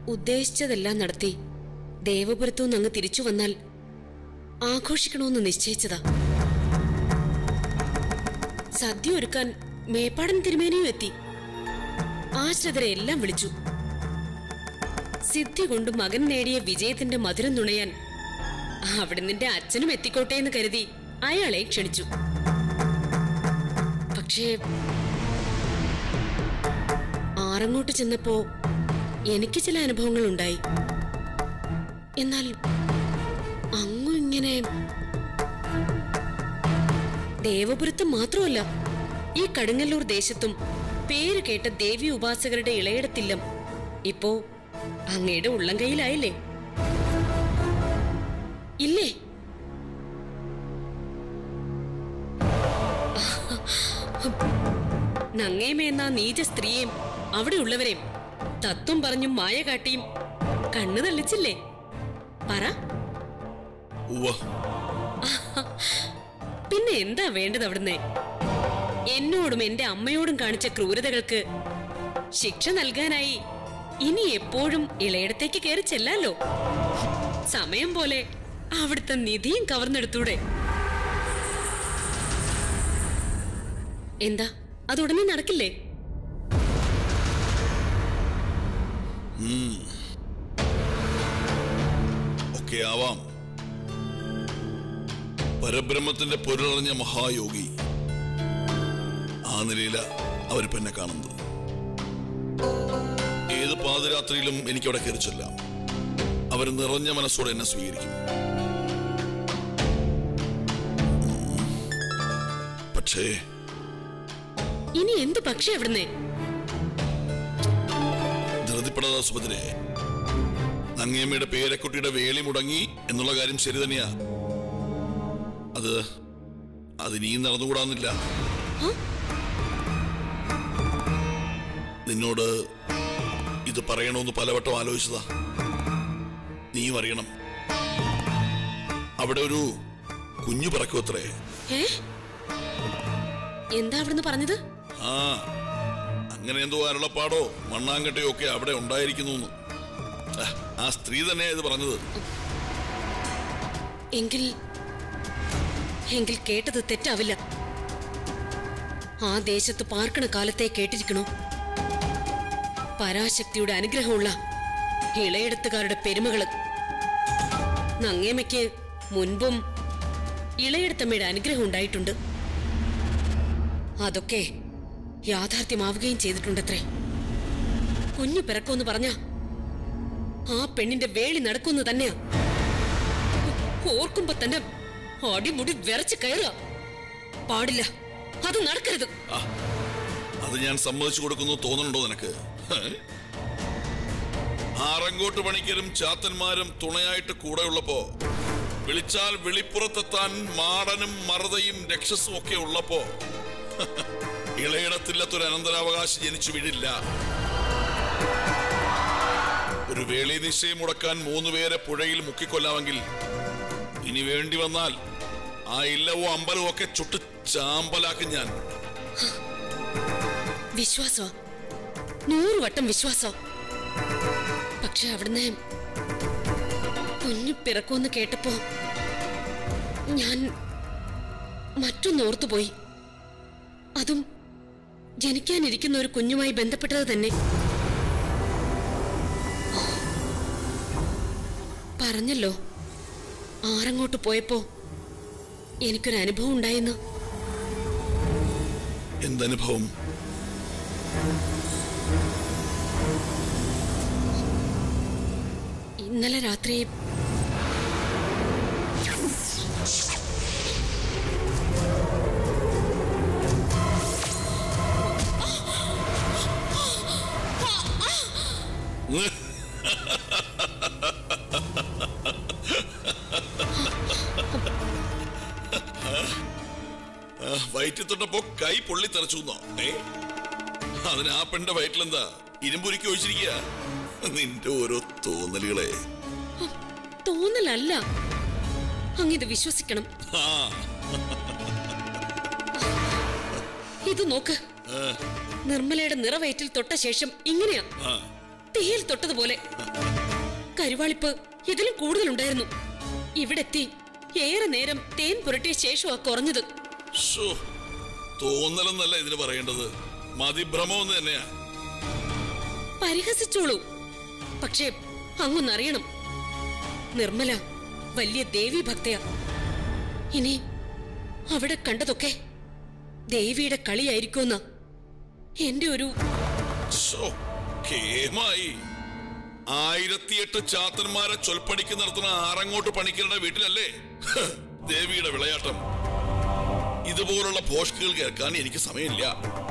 ഉദ്ദേശിച്ചതെല്ലാം നടത്തി ദേവപുരത്തു നിന്ന് അങ്ങ് തിരിച്ചു വന്നാൽ ആഘോഷിക്കണമെന്ന് നിശ്ചയിച്ചതാ സദ്യ ഒരുക്കാൻ മേപ്പാടൻ തിരുമേനിയും എത്തി ആശ്രിതരെ എല്ലാം വിളിച്ചു സിദ്ധി കൊണ്ട് മകൻ നേടിയ വിജയത്തിന്റെ മധുരം നുണയാൻ അവിടെ നിന്റെ അച്ഛനും എത്തിക്കോട്ടെ എന്ന് കരുതി അയാളെ ക്ഷണിച്ചു പക്ഷേ ആറങ്ങോട്ട് ചെന്നപ്പോ എനിക്ക് ചില അനുഭവങ്ങൾ ഉണ്ടായി എന്നാൽ അങ്ങും ഇങ്ങനെ ദേവപുരത്ത് മാത്രമല്ല ഈ കടുങ്ങല്ലൂർ ദേശത്തും പേര് കേട്ട ദേവി ഉപാസകരുടെ ഇളയിടത്തില്ലം ഇപ്പോ അങ്ങയുടെ ഉള്ളം കയ്യിലായില്ലേ ഇല്ലേ നങ്ങേമേന്ന നീച സ്ത്രീയെയും അവിടെയുള്ളവരെയും തത്വം പറഞ്ഞും മായ കാട്ടിയും കണ്ണു തള്ളിച്ചില്ലേ പറ ഉവ്വ പിന്നെ എന്താ വേണ്ടത് അവിടുന്ന് എന്നോടും എന്റെ അമ്മയോടും കാണിച്ച ക്രൂരതകൾക്ക് ശിക്ഷ നൽകാനായി ഇനി എപ്പോഴും ഇളയിടത്തേക്ക് കയറി ചെല്ലാലോ സമയം പോലെ അവിടുത്തെ നിധിയും കവർന്നെടുത്തൂടെ എന്താ അത് ഉടനെ നടക്കില്ലേ ഒക്കെ ആവാം പരബ്രഹ്മത്തിന്റെ പൊരുളറിഞ്ഞ മഹായോഗി ആ നിലയില അവരിപ്പോ എന്നെ കാണുന്നത് ഏത് പാതിരാത്രിയിലും എനിക്കവിടെ കയറി ചെല്ലാം അവർ നിറഞ്ഞ മനസ്സോടെ എന്നെ സ്വീകരിക്കും ഉം. പക്ഷേ ഇനി എന്ത് പക്ഷേ അവിടുന്ന് ധൃതിപ്പെടാതെ സുഭദ്രെ നങ്ങിയമ്മയുടെ പേരക്കുട്ടിയുടെ വേലി മുടങ്ങി എന്നുള്ള കാര്യം ശരി തന്നെയാ അത് അതിനീ നടന്നുകൂടാന്നില്ല ആ? നിന്നോട് ഇത് പറയണമെന്ന് പലവട്ടം ആലോചിച്ചതാ നീയും അറിയണം അവിടെ ഒരു കുഞ്ഞു പറക്കും അത്രേ ഏ എന്താ അവിടുന്ന് പറഞ്ഞത് ആ അങ്ങനെ എന്തോ അരുളപ്പാടോ മണ്ണാങ്കട്ടയോ ഒക്കെ അവിടെ ഉണ്ടായിരിക്കുന്നു എന്ന്. ആ, ആ സ്ത്രീ തന്നെയാ ഇത് പറഞ്ഞത് എങ്കിൽ എങ്കിൽ കേട്ടത് തെറ്റാവില്ല ആ ദേശത്ത് പാർക്കണ കാലത്തെ കേട്ടിരിക്കണോ പരാശക്തിയുടെ അനുഗ്രഹമുള്ള ഇളയെടുത്തുകാരുടെ പെരുമകള് നങ്ങേമയ്ക്ക് മുൻപും ഇളയെടുത്തമ്മയുടെ അനുഗ്രഹം ഉണ്ടായിട്ടുണ്ട് അതൊക്കെ യാഥാർത്ഥ്യമാവുകയും ചെയ്തിട്ടുണ്ടത്രേ കുഞ്ഞു പിറക്കുമെന്ന് പറഞ്ഞ ആ പെണ്ണിന്റെ വേളി നടക്കുമെന്ന് തന്നെയാ ഓർക്കുമ്പോ തന്നെ അടിമുടി വിറച്ച് കയറുക പാടില്ല അത് നടക്കരുത് ആ അത് ഞാൻ സമ്മതിച്ചു കൊടുക്കുന്നു തോന്നുന്നുണ്ടോ നിനക്ക് ഹേ? ആറങ്കോട്ട് പണിക്കരും ചാത്തന്മാരും തുണയായിട്ട് കൂടെ ഉള്ളപ്പോ വിളിച്ചാൽ വെളിപ്പുറത്തെത്താൻ മാടനും മറുതയും രക്ഷസും ഒക്കെ ഉള്ളപ്പോ ഇളയിടത്തില്ലാത്തൊരു അനന്തരാവകാശം ജനിച്ചു വീഴില്ല ഒരു വേളി നിശ്ചയം മുടക്കാൻ മൂന്ന് പേരെ പുഴയിൽ മുക്കിക്കൊല്ലാമെങ്കിൽ ഇനി വേണ്ടി വന്നാൽ ആ ഇല്ലവും അമ്പലവും ഒക്കെ ചുട്ട് ചാമ്പലാക്കും ഞാൻ വിശ്വാസ നൂറ് വട്ടം വിശ്വാസ പക്ഷെ അവിടുന്ന് കുഞ്ഞു പിറക്കുമെന്ന് കേട്ടപ്പോ ഞാൻ മറ്റൊന്നോർത്തുപോയി അതും ജനിക്കാനിരിക്കുന്ന ഒരു കുഞ്ഞുമായി ബന്ധപ്പെട്ടത് തന്നെ പറഞ്ഞല്ലോ ആറങ്ങോട്ട് പോയപ്പോ എനിക്കൊരു അനുഭവം ഉണ്ടായെന്ന് എന്തനുഭവം ഇന്നലെ രാത്രി ആ, വയറ്റിൽ തൊട്ടപ്പോ കൈ പൊള്ളി തെറച്ചു ഏ അതിന് ആ പെണ്ണിന്റെ വയറ്റിലെന്താ ഇരുമ്പുരുക്കി ഒഴിച്ചിരിക്കുക നിന്റെ ഓരോ തോന്നലുകളെ തോന്നലല്ല അങ്ങിത് വിശ്വസിക്കണം ആ ഇത് നോക്ക് നിർമ്മലയുടെ നിറവയറ്റിൽ തൊട്ട ശേഷം ഇങ്ങനെയാ ആ തീയിൽ തൊട്ടതുപോലെ കരുവാളിപ്പ് ഇതിലും കൂടുതലുണ്ടായിരുന്നു ഇവിടെത്തി ഏറെ നേരം തേൻ പുരട്ടിയ ശേഷമാ കുറഞ്ഞത് ഷോ തോന്നലെന്നല്ല ഇതിന് പറയേണ്ടത് മതിഭ്രമം എന്ന് തന്നെയാ പരിഹസിച്ചോളൂ പക്ഷേ അങ്ങൊന്നറിയണം നിർമ്മല വലിയ ദേവി ഭക്തയാ ഇനി അവിടെ കണ്ടതൊക്കെ ദേവിയുടെ കളിയായിരിക്കുമെന്ന എന്റെ ഒരു ഷോ കേമായി ആയിരത്തിയെട്ട് ചാത്തന്മാരെ ചൊൽപ്പടിക്ക് നടത്തുന്ന ആറങ്ങോട്ട് പണിക്കരുടെ വീട്ടിലല്ലേ ഹ്, ദേവിയുടെ വിളയാട്ടം ഇതുപോലുള്ള ഭോഷ്കുകൾ കേൾക്കാൻ എനിക്ക് സമയമില്ല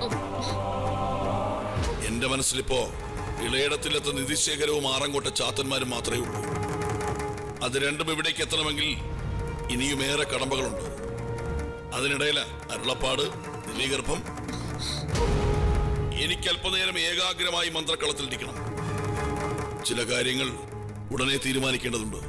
എന്റെ മനസ്സിലിപ്പോ ഇളയിടത്തിലെത്ത നിധിശേഖരവും ആറങ്കോട്ട ചാത്തന്മാരും മാത്രമേ ഉള്ളൂ അത് രണ്ടും ഇവിടേക്ക് എത്തണമെങ്കിൽ ഇനിയും ഏറെ കടമ്പകളുണ്ട് അതിനിടയില അരുളപ്പാട് ദിവ്യഗർഭം എനിക്ക് അല്പനേരം ഏകാഗ്രമായി മന്ത്രക്കളത്തിലിരിക്കണം ചില കാര്യങ്ങൾ ഉടനെ തീരുമാനിക്കേണ്ടതുണ്ട്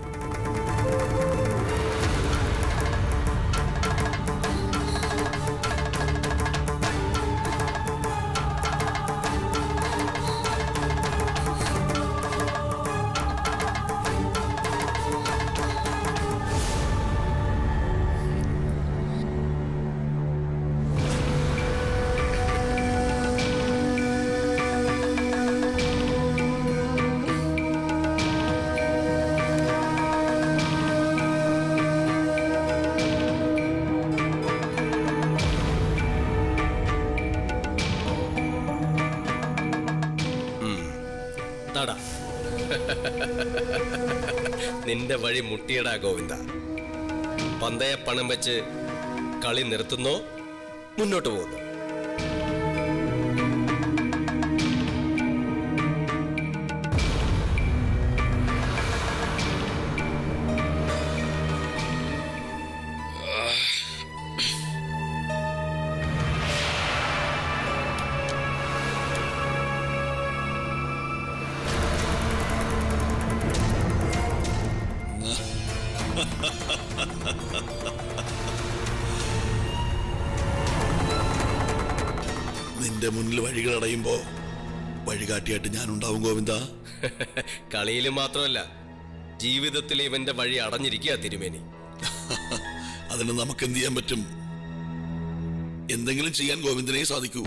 നട നിന്റെ വഴി മുട്ടിയടാ ഗോവിന്ദ പന്തയ പണം വെച്ച് കളി നിർത്തുന്നോ മുന്നോട്ട് പോകുന്നു നിന്റെ മുന്നിൽ വഴികൾ അടയുമ്പോ വഴികാട്ടിയായിട്ട് ഞാൻ ഉണ്ടാവും ഗോവിന്ദ കളിയിൽ മാത്രമല്ല ജീവിതത്തിൽ ഇവന്റെ വഴി അടഞ്ഞിരിക്കുക തിരുമേനി അതിന് നമുക്ക് എന്ത് ചെയ്യാൻ പറ്റും എന്തെങ്കിലും ചെയ്യാൻ ഗോവിന്ദനെ സാധിക്കൂ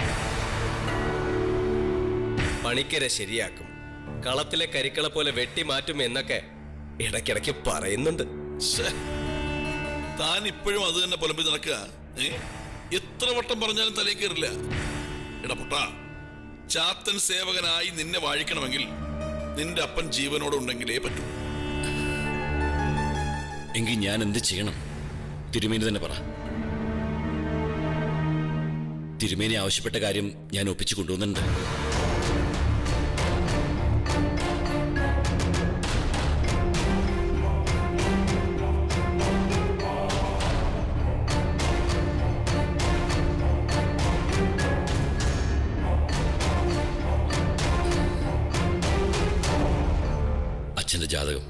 പണിക്കരെ ശരിയാക്കും കളത്തിലെ കരിക്കള പോലെ വെട്ടിമാറ്റും എന്നൊക്കെ ഇടയ്ക്കിടയ്ക്ക് പറയുന്നുണ്ട് ശ്ശേ. താൻ ഇപ്പോഴും അത് തന്നെ പുലമ്പി നടക്കുക ഏ? എത്ര വട്ടം പറഞ്ഞാലും തലേ കയറില്ല എടാ പൊട്ടാ ചാത്തൻ സേവകനായി നിന്നെ വാഴിക്കണമെങ്കിൽ നിന്റെ അപ്പൻ ജീവനോടെ ഉണ്ടെങ്കിലേ പറ്റൂ എങ്കിൽ ഞാൻ എന്ത് ചെയ്യണം തിരുമേനി തന്നെ പറ തിരുമേനി ആവശ്യപ്പെട്ട കാര്യം ഞാൻ ഒപ്പിച്ചു കൊണ്ടുവന്നിട്ടുണ്ട് അച്ഛന്റെ ജാതകം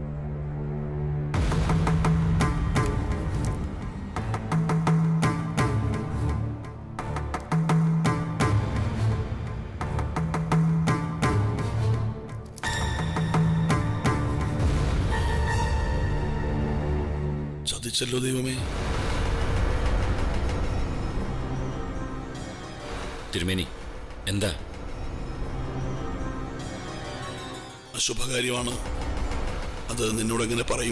ചതിച്ചല്ലോ ദൈവമേ തിരുമേനി എന്താ അശുഭകാര്യമാണ് അത് നിന്നോട് എങ്ങനെ പറയും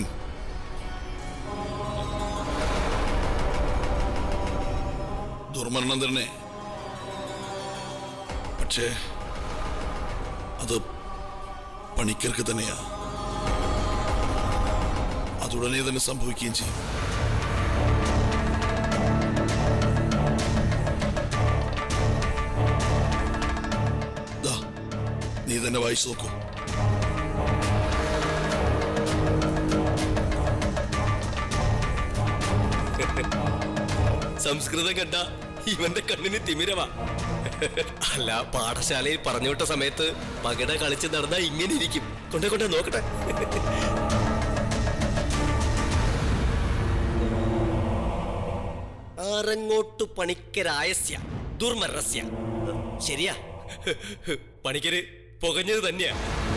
ദുർമരണം തന്നെ പക്ഷേ അത് പണിക്കർക്ക് തന്നെയാ അതുടനെ തന്നെ സംഭവിക്കുകയും ചെയ്യും ദാ, നീ തന്നെ വായിച്ചു നോക്കൂ സംസ്കൃതം കണ്ട ഇവന്റെ കണ്ണിന് തിമിരവാ അല്ല പാഠശാലയിൽ പറഞ്ഞു വിട്ട സമയത്ത് പകട കളിച്ച് നടന്നാ ഇങ്ങനെ ഇരിക്കും കൊണ്ടേ കൊണ്ടേ നോക്കട്ടെ ആറങ്ങോട്ടു പണിക്കരായസ്യ ദുർമരസ്യ ശരിയാ പണിക്കര് പുകഞ്ഞത് തന്നെയാ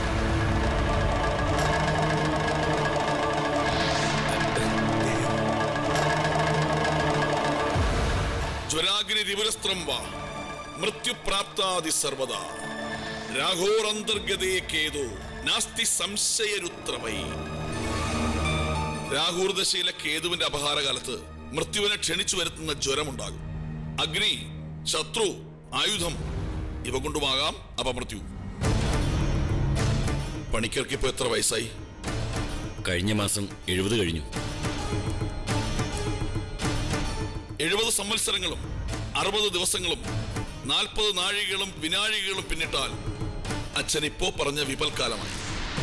ജ്വരാഗ്നി രിപുരസ്ത്രം വാ മൃത്യുപ്രാപ്താതി സർവദാ രാഘോരന്തർഗതേ കേതോ നാസ്തി സംശയരുത്രമൈ രാഹൂർ ദശയിലെ കേതുവിന്റെ അപഹാരകാലത്ത് മൃത്യുവിനെ ക്ഷണിച്ചു വരുത്തുന്ന ജ്വരമുണ്ടാകും അഗ്നി ശത്രു ആയുധം ഇവ കൊണ്ടുമാകാം അപമൃത്യു പണിക്കർക്ക് ഇപ്പൊ എത്ര വയസ്സായി കഴിഞ്ഞ മാസം എഴുപത് കഴിഞ്ഞു എഴുപത് സംവത്സരങ്ങളും അറുപത് ദിവസങ്ങളും നാൽപ്പത് നാഴികകളും വിനാഴികകളും പിന്നിട്ടാൽ അച്ഛൻ ഇപ്പോ പറഞ്ഞ വിപൽക്കാലമായി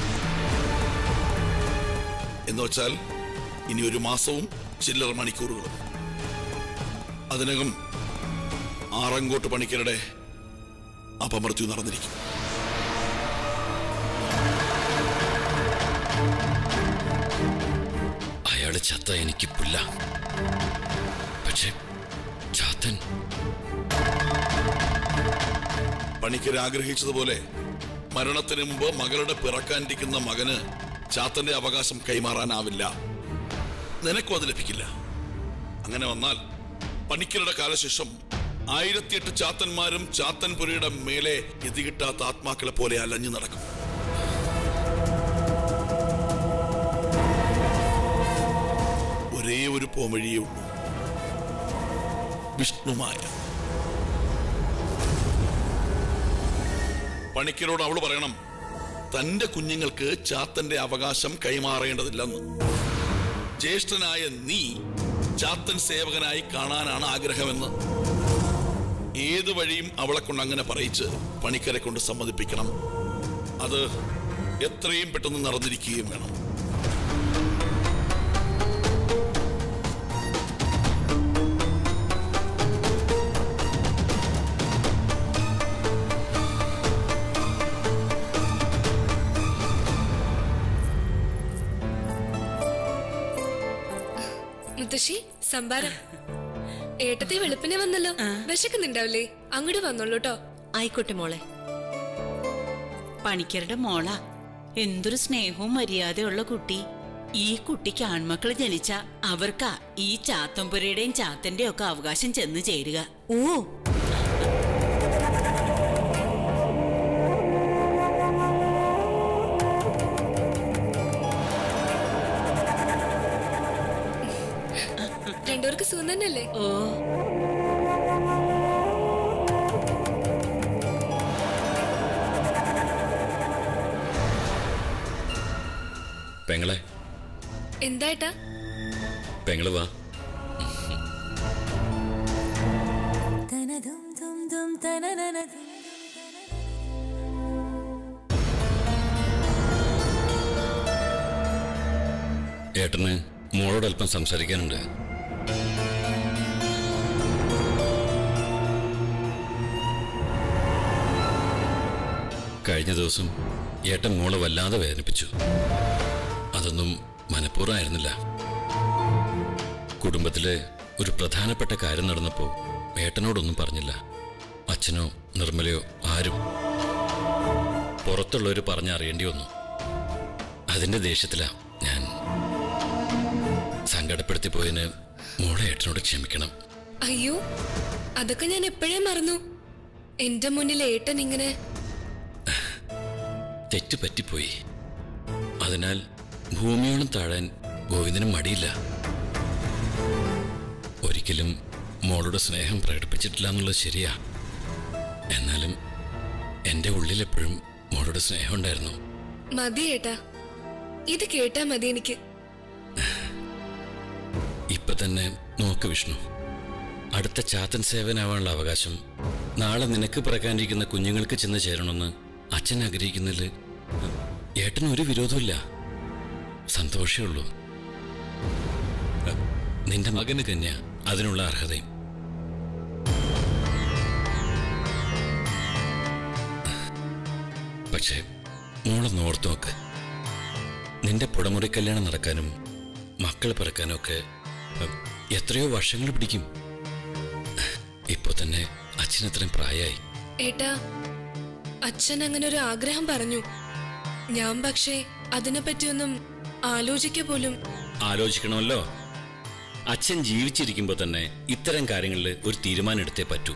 എന്ന് വെച്ചാൽ ഇനി ഒരു മാസവും ചില്ലറ മണിക്കൂറുകളും അതിനകം ആറങ്കോട്ട് പണിക്കരുടെ അപമൃത്യു നടന്നിരിക്കും അയാള് ചത്ത എനിക്ക് പുല്ല പക്ഷെ ചാത്തൻ പണിക്കർ ആഗ്രഹിച്ചതുപോലെ മരണത്തിന് മുമ്പ് മകളുടെ പിറക്കാനിരിക്കുന്ന മകന് ചാത്തന്റെ അവകാശം കൈമാറാനാവില്ല നിനക്കും അത് ലഭിക്കില്ല അങ്ങനെ വന്നാൽ പണിക്കരുടെ കാലശേഷം ആയിരത്തിയെട്ട് ചാത്തന്മാരും ചാത്തൻപുരയുടെ മേലെ എതികിട്ടാത്ത ആത്മാക്കളെ പോലെ അലഞ്ഞു നടക്കും ഒരേ ഒരു പോംവഴിയേ ഉള്ളൂ വിഷ്ണുമായ പണിക്കരോട് അവള് പറയണം തന്റെ കുഞ്ഞുങ്ങൾക്ക് ചാത്തന്റെ അവകാശം കൈമാറേണ്ടതില്ലെന്ന് ജ്യേഷ്ഠനായ നീ ചാത്തൻ സേവകനായി കാണാനാണ് ആഗ്രഹമെന്ന് ഏത് വഴിയും അവളെ കൊണ്ട് അങ്ങനെ പറയിച്ച് പണിക്കരെ കൊണ്ട് സമ്മതിപ്പിക്കണം അത് എത്രയും പെട്ടെന്ന് നടന്നിരിക്കുകയും വേണം മുത്തശ്ശി സംഭാരം ഏട്ടത്തെ വെളുപ്പിനെ വന്നല്ലോ വിശക്കുന്നുണ്ടാവില്ലേ അങ്ങോട്ട് വന്നോളൂ കേട്ടോ ആയിക്കോട്ടെ മോളെ പണിക്കരുടെ മോള എന്തൊരു സ്നേഹവും മര്യാദയുള്ള കുട്ടി ഈ കുട്ടിക്ക് ആൺമക്കൾ ജനിച്ച അവർക്കാ ഈ ചാത്തമ്പുരയുടെയും ചാത്തന്റെയും ഒക്കെ അവകാശം ചെന്ന് ചേരുക ഓ രണ്ടുപേർക്ക് സുഖം തന്നെയല്ലേ ഓ പെങ്ങളെ എന്താ ഏട്ടാ പെങ്ങള് വാ ഏട്ടന് മോളോട് അല്പം സംസാരിക്കാനുണ്ട് കഴിഞ്ഞ ദിവസം ഏട്ടൻ മോളെ വല്ലാതെ വേദനിപ്പിച്ചു അതൊന്നും മനഃപൂർവ്വമായിരുന്നില്ല കുടുംബത്തിലെ ഒരു പ്രധാനപ്പെട്ട കാര്യം നടന്നപ്പോൾ ഏട്ടനോടൊന്നും പറഞ്ഞില്ല അച്ഛനോ നിർമ്മലയോ ആരും പുറത്തുള്ളവർ പറഞ്ഞറിയേണ്ടി വന്നു അതിന്റെ ദേഷ്യത്തിലാ ഞാൻ സങ്കടപ്പെടുത്തി പോയതിന് മോളെ ഏട്ടനോട് ക്ഷമിക്കണം അയ്യോ അതൊക്കെ ഞാൻ എപ്പോഴേ മറന്നു എന്റെ മുന്നിൽ ഏട്ടൻ ഇങ്ങനെ തെറ്റ് പറ്റിപ്പോയി അതിനാൽ ഭൂമിയോളം താഴാൻ ഗോവിന്ദനും മടിയില്ല ഒരിക്കലും മോളുടെ സ്നേഹം പ്രകടിപ്പിച്ചിട്ടില്ല എന്നുള്ളത് ശരിയാ എന്നാലും എൻ്റെ ഉള്ളിലെപ്പോഴും മോളുടെ സ്നേഹം ഉണ്ടായിരുന്നു മതി ഏട്ടാ ഇത് കേട്ടാ മതി എനിക്ക് ഇപ്പൊ തന്നെ നോക്ക് വിഷ്ണു അടുത്ത ചാത്തൻ സേവനാവാനുള്ള അവകാശം നാളെ നിനക്ക് പിറക്കാനിരിക്കുന്ന കുഞ്ഞുങ്ങൾക്ക് ചെന്ന് ചേരണമെന്ന് അച്ഛൻ ആഗ്രഹിക്കുന്നതിൽ ഏട്ടന് ഒരു വിരോധമില്ല സന്തോഷമേ ഉള്ളൂ നിന്റെ മകന് തന്നെ അതിനുള്ള അർഹതയും പക്ഷേ മോളൊന്ന് ഓർത്തു നോക്ക് നിന്റെ പുടമുറി കല്യാണം നടക്കാനും മക്കൾ പിറക്കാനും ഒക്കെ ഉം, എത്രയോ വർഷങ്ങൾ പിടിക്കും ഇപ്പൊ തന്നെ അച്ഛനത്രയും പ്രായമായി ഏട്ടാ അച്ഛൻ അങ്ങനെ ഒരു ആഗ്രഹം പറഞ്ഞു ഞാൻ പക്ഷേ അതിനെപ്പറ്റിയൊന്നും ആലോചിക്ക പോലും ആലോചിക്കണമല്ലോ അച്ഛൻ ജീവിച്ചിരിക്കുമ്പോൾ തന്നെ ഇത്തരം കാര്യങ്ങളിൽ ഒരു തീരുമാനം എടുത്തേ പറ്റൂ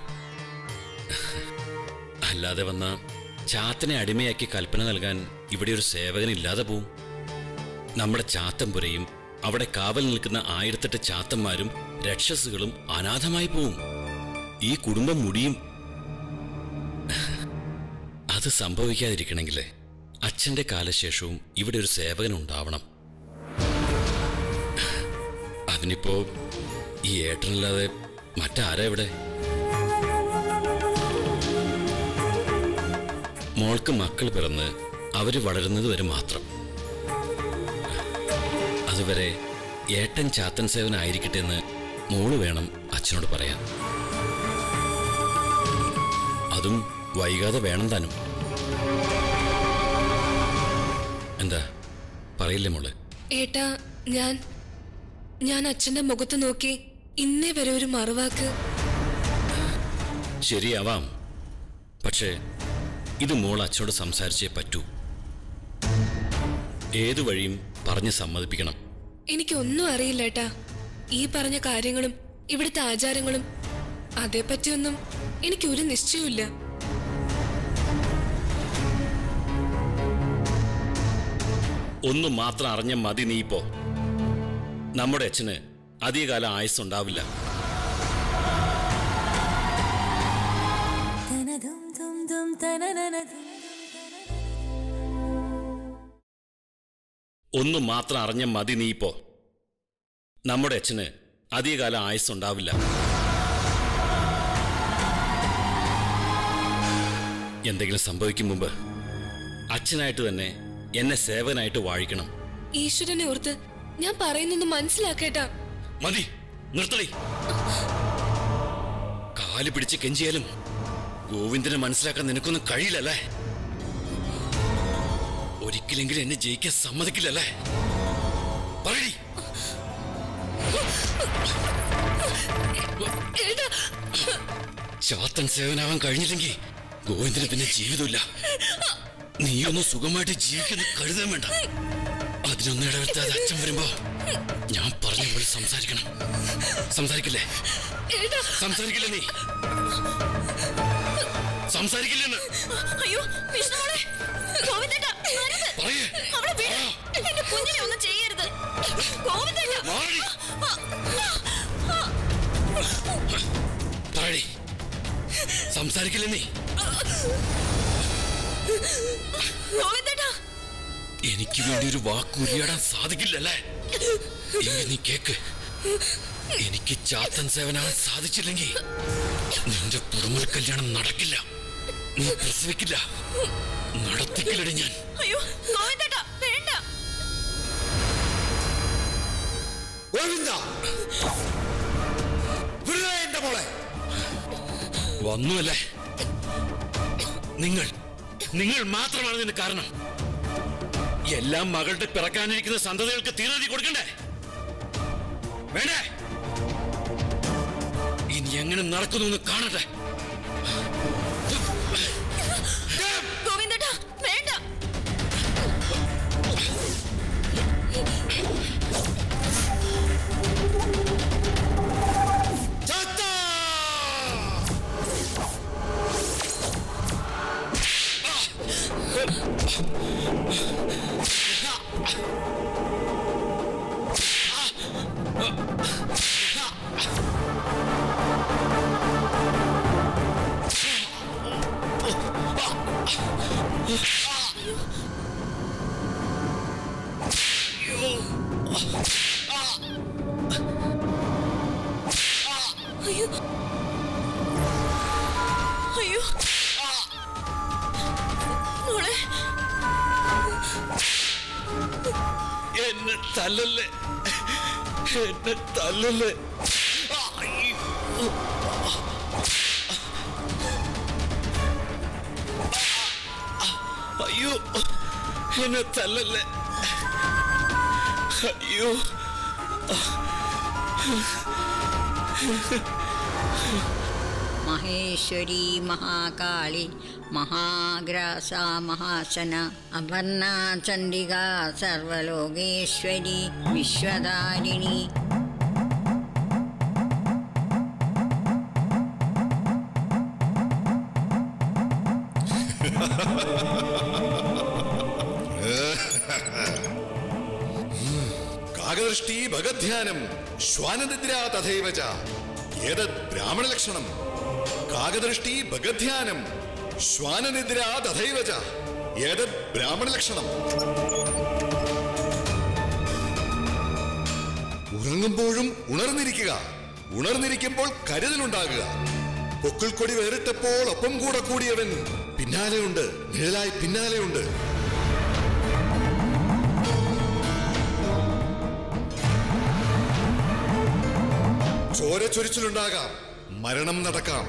അല്ലാതെ വന്ന ചാത്തനെ അടിമയാക്കി കൽപ്പന നൽകാൻ ഇവിടെ ഒരു സേവകൻ ഇല്ലാതെ പോവും നമ്മുടെ ചാത്തമ്പുരയും അവിടെ കാവൽ നിൽക്കുന്ന ആയിരത്തെട്ട് ചാത്തന്മാരും രക്ഷസുകളും അനാഥമായി പോവും ഈ കുടുംബം മുടിയും അത് സംഭവിക്കാതിരിക്കണമെങ്കിൽ അച്ഛന്റെ കാലശേഷവും ഇവിടെ ഒരു സേവകൻ ഉണ്ടാവണം അതിനിപ്പോ ഈ ഏട്ടനല്ലാതെ മറ്റാരാ ഇവിടെ മോൾക്ക് മക്കൾ പിറന്ന് അവര് വളരുന്നത് വരെ മാത്രം അതുവരെ ഏട്ടൻ ചാത്തൻ സേവനായിരിക്കട്ടെ എന്ന് മോള് വേണം അച്ഛനോട് പറയാൻ അതും വൈകാതെ വേണം താനും എന്താ പറയില്ലേ മോള് ഏട്ടാ ഞാൻ ഞാൻ അച്ഛന്റെ മുഖത്ത് നോക്കി ഇന്നേ വരെ ഒരു മറുവാക്ക് ശരിയാവാം പക്ഷേ ഇത് മോൾ അച്ഛനോട് സംസാരിച്ചേ പറ്റൂ ഏതു വഴിയും പറഞ്ഞ് സമ്മതിപ്പിക്കണം എനിക്കൊന്നും അറിയില്ല ഏട്ടാ ഈ പറഞ്ഞ കാര്യങ്ങളും ഇവിടുത്തെ ആചാരങ്ങളും അതേപ്പറ്റിയൊന്നും എനിക്കൊരു നിശ്ചയമില്ല ഒന്നു മാത്രം അറിഞ്ഞ മതി നീ ഇപ്പോ നമ്മുടെ അച്ഛന് അധികകാലം ആയുസ് ഉണ്ടാവില്ല ഒന്നു മാത്രം അറിഞ്ഞ മതി നീ ഇപ്പോ നമ്മുടെ അച്ഛന് അധികകാലം ആയുസ് ഉണ്ടാവില്ല എന്തെങ്കിലും സംഭവിക്കും മുമ്പ് അച്ഛനായിട്ട് തന്നെ എന്നെ സേവനായിട്ട് വാഴിക്കണം ഈശ്വരനെ ഓർത്ത് ഞാൻ പറയുന്നൊന്ന് മനസ്സിലാക്കേട്ടാ മതി നിർത്തടി കാല് പിടിച്ച് കെഞ്ചിയാലും ഗോവിന്ദനെ മനസ്സിലാക്കാൻ നിനക്കൊന്നും കഴിയില്ലല്ലേ ഒരിക്കലെങ്കിലും എന്നെ ജയിക്കാൻ സമ്മതിക്കില്ലല്ലേ പറയടി ചാത്തൻ സേവനാവാൻ കഴിഞ്ഞില്ലെങ്കിൽ ഗോവിന്ദന് പിന്നെ ജീവിതമില്ല നീയൊന്ന് സുഖമായിട്ട് ജീവിക്കുന്ന കരുതാൻ വേണ്ട അതിനൊന്നും ഇടവരുത്താതെ അച്ഛൻ വരുമ്പോ ഞാൻ പറഞ്ഞ പോലെ സംസാരിക്കണം സംസാരിക്കില്ലേ സംസാരിക്കില്ല നീ സംസാരിക്കില്ലെന്ന് അയ്യോ വിഷ്ണുമോളെ ഗോവിന്ദേട്ടാ അരുത്. പറയേ അവിടെ വീട് എന്റെ കുഞ്ഞിനെ ഒന്നും ചെയ്യരുത് ഗോവിന്ദേട്ടാ മാറടി. പറയടി സംസാരിക്കില്ല നീ ഗോവിന്ദേട്ടാ എനിക്ക് വേണ്ടി ഒരു വാക്കുരിയാടാൻ സാധിക്കില്ലല്ലേ എങ്കിൽ നീ കേക്ക് എനിക്ക് ചാത്തൻ സേവനാവാൻ സാധിച്ചില്ലെങ്കിൽ നിന്റെ കുടുംബ കല്യാണം നടക്കില്ല നീ പ്രസവിക്കില്ല നടത്തിക്കില്ലടി ഞാൻ അയ്യോ ഗോവിന്ദേട്ടാ വേണ്ട ഗോവിന്ദ വിടുക എന്റെ മോളെ വന്നുവല്ലേ നിങ്ങൾ നിങ്ങൾ മാത്രമാണ് ഇതിന് കാരണം എല്ലാം മകളുടെ പിറക്കാനിരിക്കുന്ന സന്തതികൾക്ക് തീരെഴുതി കൊടുക്കണ്ടേ വേണ്ടേ ഇനി എങ്ങനെ നടക്കുന്നു എന്ന് കാണട്ടെ ഗോവിന്ദേട്ടാ വേണ്ട ചാത്ത അയ്യോ അയ്യോ മോളെ എന്നെ തല്ലല്ലേ എന്നെ തല്ലല്ലേ അയ്യോ എന്നെ തല്ലല്ലേ അയ്യോ മഹേശ്വരി മഹാകാളി മഹാഗ്രാസ മഹാസന അപർണ ചണ്ഡിക സർവലോകേശ്വരി വിശ്വധാരിണി കാകദൃഷ്ടി ഭഗധ്യാനം ശ്വാനനിദ്ര തഥൈവ ച ഏതത് ബ്രാഹ്മണലക്ഷണം കാകദൃഷ്ടി ഭഗധ്യാനം ശ്വാനനിദ്ര തഥൈവ ച ഏതത് ബ്രാഹ്മണലക്ഷണം ഉറങ്ങുമ്പോഴും ഉണർന്നിരിക്കുക ഉണർന്നിരിക്കുമ്പോൾ കരുതലുണ്ടാകുക പൊക്കിൾ കൊടി വേറിട്ടപ്പോൾ ഒപ്പം കൂടെ കൂടിയവൻ പിന്നാലെയുണ്ട് നിഴലായി പിന്നാലെയുണ്ട് ചോര ചൊരിച്ചിലുണ്ടാകാം മരണം നടക്കാം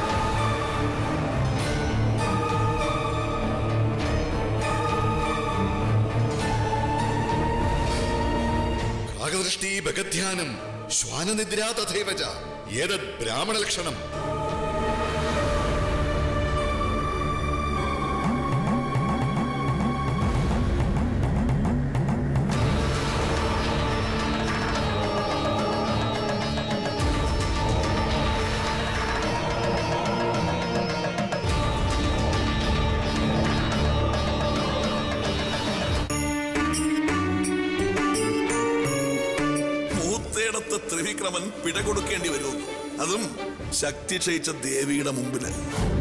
കാകദൃഷ്ടി ഭഗധ്യാനം ശ്വാനനിദ്ര തഥൈവ ച ഏതത് ബ്രാഹ്മണലക്ഷണം മൂത്തേടത്ത് ത്രിവിക്രമൻ പിഴ കൊടുക്കേണ്ടി വരുന്നു അതും ശക്തി ക്ഷയിച്ച ദേവിയുടെ മുമ്പില്